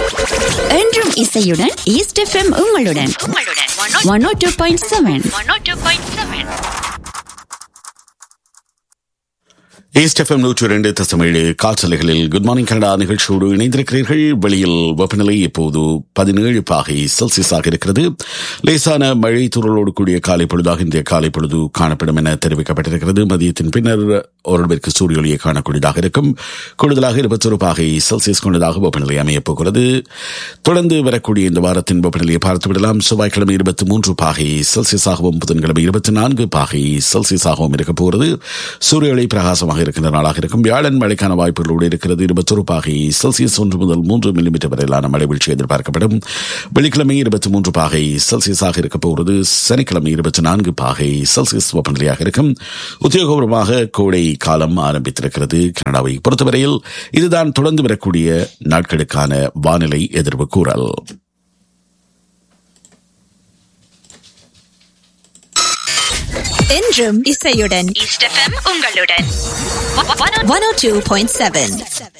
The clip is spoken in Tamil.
என்றும் இசையுடன் ஈஸ்ட் எஃப்எம் உங்களுடன் one O two point seven east FM நூற்றி இரண்டு தசமேழு காற்றலைகளில் குட் மார்னிங் கனடா நிகழ்ச்சியோடு இணைந்திருக்கிறீர்கள் வெளியில் வெப்பநிலை இப்போது பதினேழு பாகை செல்சியஸாக இருக்கிறது லேசான மழை துறளோடு கூடிய காலை பொழுதாக இந்த காலை பொழுது காணப்படும் என தெரிவிக்கப்பட்டிருக்கிறது மதியத்தின் பின்னர் ஓரளவிற்கு சூரிய ஒளியை காணக்கூடியதாக இருக்கும் கூடுதலாக இருபத்தொரு பாகை செல்சியஸ் கொண்டதாக வெப்பநிலை அமையப் போகிறது தொடர்ந்து வரக்கூடிய இந்த வாரத்தின் வெப்பநிலையை பார்த்துவிடலாம் செவ்வாய்க்கிழமை இருபத்தி மூன்று பாகை செல்சியஸாகவும் புதன்கிழமை இருபத்தி நான்கு பாகை செல்சியஸாகவும் இருக்கப் போகிறது சூரிய ஒளி பிரகாசமாக இருக்கின்ற நாளாக இருக்கும் வியாழன் மழைக்கான வாய்ப்புகளோடு இருக்கிறது இருபத்தொரு பாகை செல்சியஸ் ஒன்று முதல் மூன்று மில்லிமீட்டர் வரையிலான மழை வீழ்ச்சி எதிர்பார்க்கப்படும் வெள்ளிக்கிழமை இருபத்தி மூன்று பாகை செல்சியஸாக இருக்கப் போகிறது சனிக்கிழமை இருபத்தி நான்கு பாகை செல்சியஸ் வெப்பநிலையாக இருக்கும் உத்தியோகபூர்வமாக கோடை காலம் ஆரம்பித்திருக்கிறது கனடாவை பொறுத்தவரையில் இதுதான் தொடர்ந்து வரக்கூடிய நாட்களுக்கான வானிலை எதிர்வு கூறல் என்றும் இசையுடன் உங்களுடன் one O two point seven